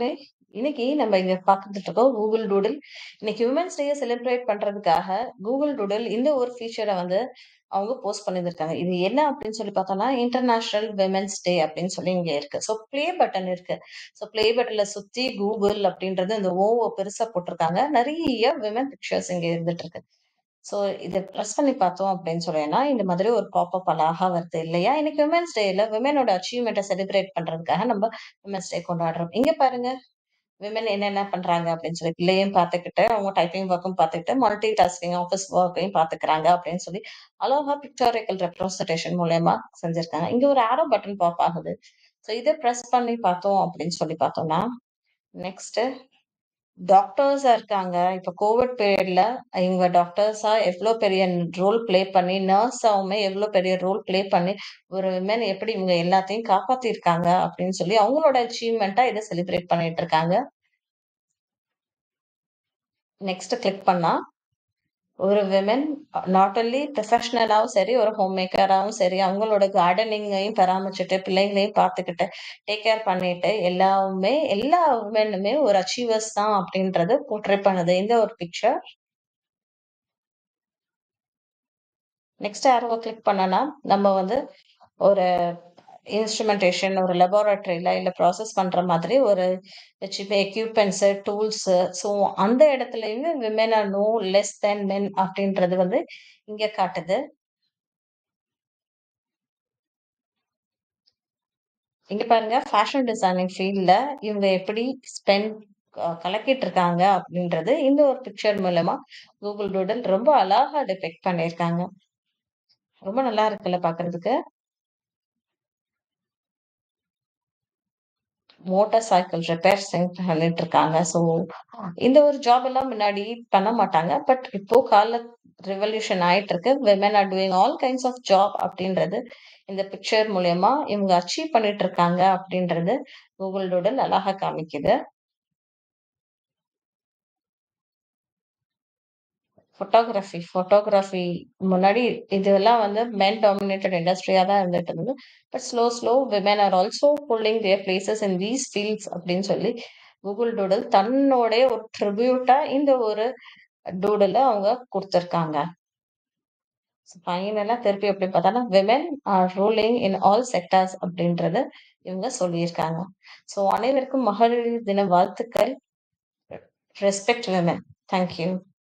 நண்பர்களே! இன்னைக்கு நம்ம இங்க பார்த்துட்டு இருக்கோம் கூகுள் டூடில். இன்னைக்கு விமென்ஸ் டேய செலிப்ரேட் பண்றதுக்காக கூகுள் டூடில் இந்த ஒரு ஃபீச்சர வந்து அவங்க போஸ்ட் பண்ணியிருந்திருக்காங்க. இது என்ன அப்படின்னு சொல்லி பார்த்தோம்னா, இன்டர்நேஷனல் விமென்ஸ் டே அப்படின்னு சொல்லி இங்க இருக்கு. ஸோ ப்ளே பட்டன் இருக்கு. ஸோ ப்ளே பட்டன்ல சுத்தி கூகுள் அப்படின்றது இந்த ஓவ பெருசா போட்டிருக்காங்க. நெறைய விமென் பிக்சர்ஸ் இங்க இருந்துட்டு இருக்கு. ஸோ இத பிரஸ் பண்ணி பார்த்தோம் அப்படின்னு சொன்னேன்னா, இந்த மாதிரி ஒரு பாப்பப் அழகா வருது இல்லையா? இன்னைக்கு விமென்ஸ் டேல விமெனோட அச்சீவ்மென்ட்ட செலிப்ரேட் பண்றதுக்காக நம்ம விமென்ஸ் டே கொண்டாடுறோம். இங்க பாருங்க. விமென் என்னென்ன பண்றாங்க அப்படின்னு சொல்லி பிள்ளையும் பார்த்துக்கிட்டு, அவங்க டைப்பிங் ஒர்க்கும் பார்த்துக்கிட்டு, மல்டி டாஸ்கிங் ஆஃபீஸ் ஒர்க்கையும் பார்த்துக்கிறாங்க அப்படின்னு சொல்லி அழகா பிக்டோரிக்கல் ரெப்ரசன்டேஷன் மூலியமா செஞ்சிருக்காங்க. இங்க ஒரு ஆரோ பட்டன் பாப் ஆகுது. ஸோ இத பிரஸ் பண்ணி பார்த்தோம் அப்படின்னு சொல்லி பார்த்தோம்னா, நெக்ஸ்ட்டு டாக்டர்ஸா இருக்காங்க. இப்ப கோவிட் பீரியட்ல இவங்க டாக்டர்ஸா எவ்ளோ பெரிய ரோல் ப்ளே பண்ணி, நர்ஸாவுமே எவ்ளோ பெரிய ரோல் ப்ளே பண்ணி, ஒரு விமென் எப்படி இவங்க எல்லாத்தையும் காப்பாத்தியிருக்காங்க அப்படின்னு சொல்லி அவங்களோட அச்சீவ்மென்ட்டா இத செலிப்ரேட் பண்ணிட்டு இருக்காங்க. நெக்ஸ்ட் கிளிக் பண்ணா, ஒரு விமென் நாட் ஒன்லி ப்ரொஃபஷனலாவும் சரி, ஒரு ஹோம் மேக்கராவும் சரி, அவங்களோட கார்டனிங்கையும் பராமரிச்சுட்டு, பிள்ளைங்களையும் பார்த்துக்கிட்டு, டேக் கேர் பண்ணிட்டு, எல்லாவுமே எல்லா விமெனுமே ஒரு அச்சீவர்ஸ் தான் அப்படின்றது போர்ட்ரே பண்ணுது. இந்த ஒரு பிக்சர். நெக்ஸ்ட் ஆரோவ கிளிக் பண்ணோம்னா, நம்ம வந்து ஒரு இன்ஸ்ட்ருமென்டேஷன் ஒரு லேபரேட்டரில இல்ல ப்ராசஸ் பண்ற மாதிரி ஒரு வச்சுப்ப எக்யூப்மென்ட்ஸ், டூல்ஸ் ஸோ அந்த இடத்துலயுமே women are no less than men அப்படின்றது வந்து இங்க காட்டுது. இங்க பாருங்க ஃபேஷன் டிசைனிங் ஃபீல்ட்ல இவங்க எப்படி ஸ்பெண்ட் க கலக்கிட்டு இருக்காங்க அப்படின்றது இந்த ஒரு பிக்சர் மூலமா கூகுள் டூடில் ரொம்ப அழகா டிபிக்ட் பண்ணியிருக்காங்க. ரொம்ப நல்லா இருக்குல்ல பார்க்கறதுக்கு. மோட்டார் சைக்கிள் ரிப்பேர்ஸிங் பண்ணிட்டு இருக்காங்க. ஸோ இந்த ஒரு ஜாப் எல்லாம் முன்னாடி பண்ண மாட்டாங்க. பட் இப்போ கால ரெவல்யூஷன் ஆயிட்டு இருக்கு. Women are doing all kinds of job அப்படின்றது இந்த பிக்சர் மூலியமா இவங்க அச்சீவ் பண்ணிட்டு இருக்காங்க அப்படின்றது கூகுள் டூடில் அழகா காமிக்குது. ஃபோட்டோகிராஃபி ஃபோட்டோகிராஃபி முன்னாடி இதெல்லாம் வந்து மென் டாமினேட்டட் இண்டஸ்ட்ரியா தான் இருந்துட்டு இருந்தது. But slow slow women are also pulling their places in these fields அப்படின்னு சொல்லி கூகுள் டூடில் தன்னுடைய ஒரு ட்ரிபியூட்டா இந்த ஒரு டூடில அவங்க குடுத்திருக்காங்க. ஃபைனலா திருப்பி எப்படி பார்த்தோம்னா, women are ruling in all sectors அப்படின்றத இவங்க சொல்லியிருக்காங்க. ஸோ அனைவருக்கும் மகளிர் தின வாழ்த்துக்கள். Respect women. Thank you.